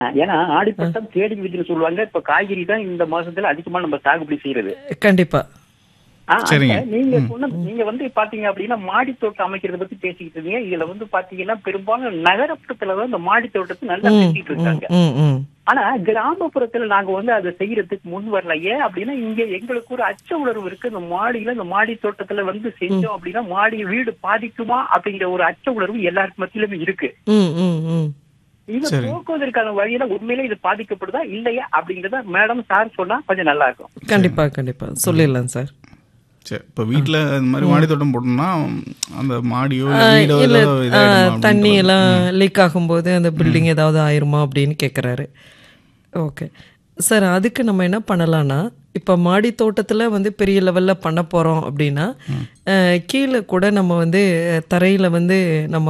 ஏன்னா ஆடிப்பட்டம் தேடி விதின்னு சொல்லுவாங்க இப்ப காய்கறி தான் இந்த மாசத்துல அதிகமா நம்ம சாகுபடி செய்யறது கண்டிப்பா ஆ, சரிங்க. அப்ப நீங்க சொன்ன நீங்க வந்து பாத்தீங்க அப்படின்னா மாடி தோட்டம் அமைக்கிறத பத்தி பேசிக்கிட்டு இருந்தீங்க இதுல வந்து பாத்தீங்கன்னா பெரும்பாலும் நகரப்புறத்துல தான் இந்த மாடி தோட்டத்தை நல்லா ம், செஞ்சுட்டு இருக்காங்க ம், ம். ஆனா கிராமப்புறத்துல நாங்க வந்து அதை செய்யறதுக்கு முன் வரல ஏன் அப்படின்னா இங்க எங்களுக்கு ஒரு அச்ச உணர்வு இருக்கு இந்த மாடியில இந்த மாடி தோட்டத்துல வந்து செஞ்சோம் அப்படின்னா மாடி வீடு பாதிக்குமா அப்படிங்கிற ஒரு அச்ச உணர்வு எல்லாருக்கு மத்தியிலுமே இருக்கு ம், ம், ம். இதை சரி. போக்குவதற்கான வழியில உண்மையிலே இது பாதிக்கப்படுதா இல்லையா அப்படிங்கறத மேடம் சார் சொன்னா கொஞ்சம் நல்லா இருக்கும் கண்டிப்பா கண்டிப்பா சொல்லிடலாம் சார் சரி இப்போ வீட்டில் இந்த மாதிரி மாடி தோட்டம் போட்டோம்னா அந்த மாடியோ ஆ, இல்ல வீடோ இல்ல ஏதோ ஆ, இதாயிடுமா அப்படின்ட்டு தண்ணி வந்து- எல்லாம் லீக் ஆகும்போது அந்த பில்டிங் ஏதாவது ஆயிருமா அப்படின்னு கேட்குறாரு ஓகே சார் அதுக்கு நம்ம என்ன பண்ணலாம்னா இப்போ மாடி தோட்டத்தில் வந்து பெரிய லெவலில் பண்ண போகிறோம் அப்படின்னா அஹ், கீழே கூட நம்ம வந்து தரையில் வந்து நம்ம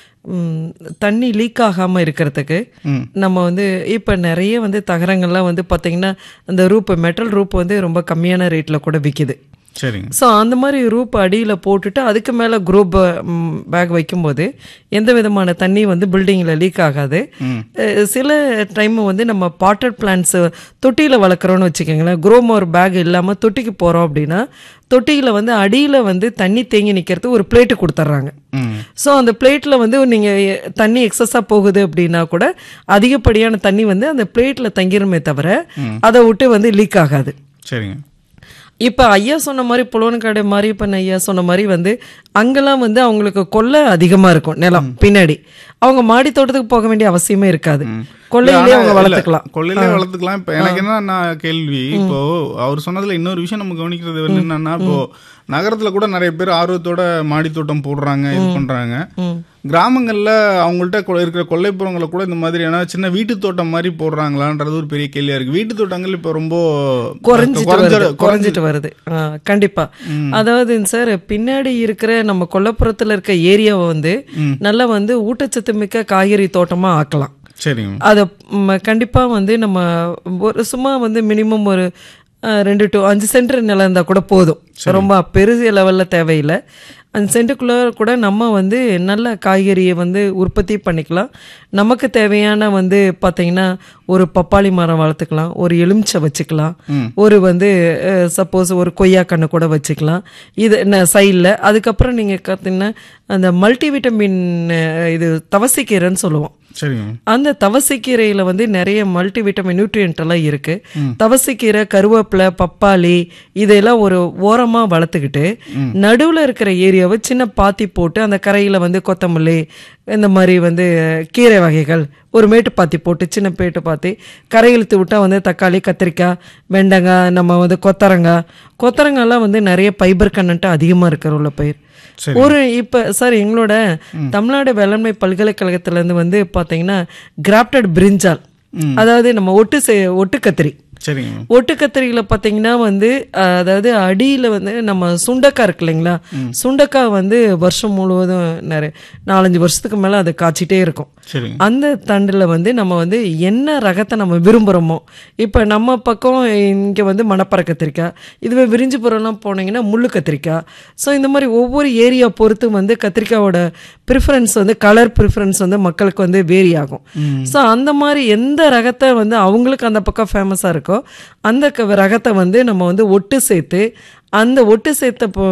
ம், தண்ணி லீக் ஆகாமல் இருக்கிறதுக்கு ம். நம்ம வந்து இப்போ நிறைய வந்து தகரங்கள்லாம் வந்து பார்த்திங்கன்னா அந்த ரூப் மெட்டல் ரூப் வந்து ரொம்ப கம்மியான ரேட்டில் கூட விற்கிது சரிங்க ஸோ அந்த மாதிரி ரூப் அடியில் போட்டுட்டு அதுக்கு மேலே குரூப் பேக் வைக்கும்போது எந்த விதமான தண்ணி வந்து பில்டிங்கில் லீக் ஆகாது அஹ் சில டைம் வந்து நம்ம பாட்டட் பிளான்ட்ஸ் தொட்டியில் வளர்க்குறோன்னு வச்சுக்கோங்களேன் குரோமோர் பேக் இல்லாமல் தொட்டிக்கு போகிறோம் அப்படின்னா தொட்டியில் வந்து அடியில் வந்து தண்ணி தேங்கி நிற்கிறது ஒரு பிளேட்டு கொடுத்துட்றாங்க ம் ஸோ அந்த பிளேட்டில் வந்து நீங்கள் தண்ணி எக்ஸஸாக போகுது அப்படின்னா கூட அதிகப்படியான தண்ணி வந்து அந்த பிளேட்டில் தங்கிருமே தவிர அதை விட்டு வந்து லீக் ஆகாது சரிங்க இப்போ ஐயா சொன்ன மாதிரி புலவன்காடு மாதிரி இப்போ ஐயா சொன்ன மாதிரி வந்து அங்கெல்லாம் வந்து அவங்களுக்கு கொள்ளை அதிகமாக இருக்கும் நிலம் பின்னாடி அவங்க மாடி தோட்டத்துக்கு போக வேண்டிய அவசியமே இருக்காது கொள்ளையிலே ஆனா, அவங்க இல்ல, வளர்த்துக்கலாம் கொள்ளையிலே வளர்த்துக்கலாம் இப்ப எனக்கு என்ன நான் கேள்வி இப்போ அவர் சொன்னதுல இன்னொரு விஷயம் நம்ம கவனிக்கிறது வந்து என்னன்னா இப்போ நகரத்துல கூட நிறைய பேர் ஆர்வத்தோட மாடி தோட்டம் போடுறாங்க இது பண்றாங்க கிராமங்கள்ல அவங்கள்ட்ட கொ- இருக்கிற கொல்லைப்புறங்களை கூட இந்த மாதிரியான சின்ன வீட்டு தோட்டம் மாதிரி போடுறாங்களான்றது ஒரு பெரிய கேள்வியா இருக்கு வீட்டு தோட்டங்கள் இப்ப ரொம்ப குறைஞ்சிட்டு குறைஞ்ச- வருது குறைஞ்சிட்டு வருது ஆ, கண்டிப்பா அதாவது சார் பின்னாடி இருக்கிற நம்ம கொல்லப்புறத்துல இருக்க ஏரியாவை வந்து நல்லா வந்து ஊட்டச்சத்து மிக்க காய்கறி தோட்டமா ஆக்கலாம் சரிங்க அதை கண்டிப்பாக வந்து நம்ம ஒரு சும்மா வந்து மினிமம் ஒரு அஹ், ரெண்டு டு அஞ்சு சென்ட் நிலம் இருந்தால் கூட போதும் ரொம்ப பெரிய லெவலில் தேவையில்லை அஞ்சு சென்ட்டுக்குள்ளே கூட நம்ம வந்து நல்ல காய்கறியை வந்து உற்பத்தி பண்ணிக்கலாம் நமக்கு தேவையான வந்து பார்த்திங்கன்னா ஒரு பப்பாளி மரம் வளர்த்துக்கலாம் ஒரு எலுமிச்சை வச்சுக்கலாம் ஒரு வந்து சப்போஸ் ஒரு கொய்யா கன்று கூட வச்சுக்கலாம் இது சைடில் அதுக்கப்புறம் நீங்கள் பார்த்தீங்கன்னா அந்த மல்டிவிட்டமின் இது தவசிக்கீரைன்னு சொல்லுவோம் சரிங்க அந்த தவசைக்கீரையில் வந்து நிறைய மல்டி விட்டமின் நியூட்ரியன்ட் எல்லாம் இருக்கு தவசைக்கீரை கருவேப்பிலை பப்பாளி இதெல்லாம் ஒரு ஓரமாக வளர்த்துக்கிட்டு நடுவில் இருக்கிற ஏரியாவை சின்ன பாத்தி போட்டு அந்த கரையில் வந்து கொத்தமல்லி இந்த மாதிரி வந்து கீரை வகைகள் ஒரு மேட்டு பாத்தி போட்டு சின்ன பேட்டு பாத்தி கரை இழுத்து விட்டா வந்து தக்காளி கத்திரிக்காய் வெண்டைக்காய் நம்ம வந்து கொத்தரங்காய் கொத்தரங்காய்லாம் வந்து நிறைய ஃபைபர் கண்டென்ட் அதிகமாக இருக்கிற உள்ள பயிர் சரி. ஒரு இப்போ சார் எங்களோட தமிழ்நாடு வேளாண்மை பல்கலைக்கழகத்திலேருந்து வந்து பார்த்தீங்கன்னா கிராப்டட் பிரிஞ்சால் அதாவது நம்ம ஒட்டு செ ஒட்டு கத்திரி சரிங்க ஒட்டு கத்திரியில் பார்த்தீங்கன்னா வந்து அஹ், அதாவது அடியில் வந்து நம்ம சுண்டக்காய் இருக்கு இல்லைங்களா சுண்டக்காய் வந்து வருஷம் முழுவதும் நிறைய நாலஞ்சு வருஷத்துக்கு மேலே அது காய்ச்சிட்டே இருக்கும் சரிங்க அந்த தண்டில் வந்து நம்ம வந்து என்ன ரகத்தை நம்ம விரும்புகிறோமோ இப்போ நம்ம பக்கம் இங்கே வந்து மணப்பற கத்திரிக்காய் இதுவே விரிஞ்சிபுரம்லாம் போனீங்கன்னா முள்ளு கத்திரிக்காய் ஸோ இந்த மாதிரி ஒவ்வொரு ஏரியா பொறுத்து வந்து கத்திரிக்காயோட ப்ரிஃபரன்ஸ் வந்து கலர் ப்ரிஃபரன்ஸ் வந்து மக்களுக்கு வந்து வேரி ஆகும் ஸோ அந்த மாதிரி எந்த ரகத்தை வந்து அவங்களுக்கு அந்த பக்கம் ஃபேமஸாக இருக்கோ அந்த க- ரகத்தை வந்து நம்ம வந்து ஒட்டு சேர்த்து அந்த ஒட்டு சேர்த்த பொ-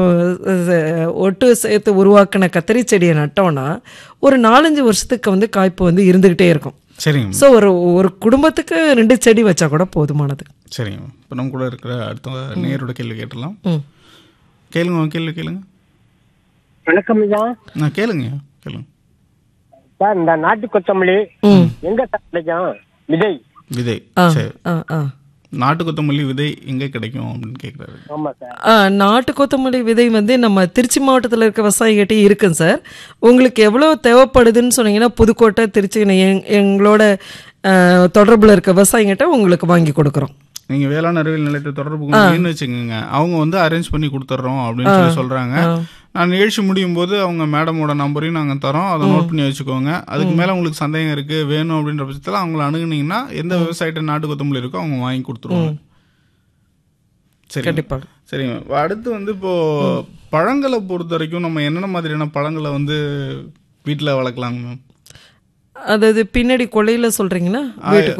அஹ் ஒட்டு சேர்த்து உருவாக்கின கத்திரி செடியை நட்டோம்னா ஒரு நாலஞ்சு வருஷத்துக்கு வந்து காய்ப்பு வந்து இருந்துக்கிட்டே இருக்கும் சரிங்க ஸோ ஒரு ஒரு குடும்பத்துக்கு ரெண்டு செடி வச்சா கூட போதுமானது சரிங்க இப்போ நம்ம கூட இருக்கிற அடுத்த நேரோட கேள்வி கேட்டலாம் ம் கேளுங்க உங்க கேள்வி கேளுங்க வணக்கம் ஐயா நான் கேளுங்க கேளுங்க சார் இந்த நாட்டு கொத்தமல்லி ம் எங்க சார் கிடைக்கும் விதை விதை ஆ சரி ஆ ஆ நாட்டு கொத்தமல்லி விதை எங்க கிடைக்கும் அப்படின்னு கேக்குறாரு ஆமா சார் ஆ, நாட்டு கொத்தமல்லி விதை வந்து நம்ம திருச்சி மாவட்டத்தில் இருக்க விவசாயிகிட்டே இருக்குங்க சார் உங்களுக்கு எவ்வளோ தேவைப்படுதுன்னு சொன்னீங்கன்னா புதுக்கோட்டை திருச்சி எங் எங்களோட தொடர்பில் இருக்க விவசாயிகிட்ட உங்களுக்கு வாங்கி கொடுக்குறோம் நீங்க வேளாண் அறிவியல் நிலையத்தை தொடர்பு கொண்டீங்கன்னு வச்சுக்கோங்க அவங்க வந்து அரேஞ்ச் பண்ணி கொடுத்துட்றோம் அப்படின்னு சொல்லி சொல்றாங்க நான் நிகழ்ச்சி முடியும் போது அவங்க மேடமோட நம்பரையும் நாங்க தரோம் அதை நோட் பண்ணி வச்சுக்கோங்க அதுக்கு மேல உங்களுக்கு சந்தேகம் இருக்கு வேணும் அப்படின்ற பட்சத்துல அவங்கள அணுகுனீங்கன்னா எந்த விவசாயிட்ட நாட்டு கொத்தமல்லி இருக்கோ அவங்க வாங்கி கொடுத்துருவாங்க சரி கண்டிப்பாக சரிங்க அடுத்து வந்து இப்போ பழங்களை பொறுத்த வரைக்கும் நம்ம என்னென்ன மாதிரியான பழங்களை வந்து வீட்டில் வளர்க்கலாங்க மேம் அதாவது பின்னாடி கொலையில சொல்றீங்கன்னா ஆ, வீட்டுக்கு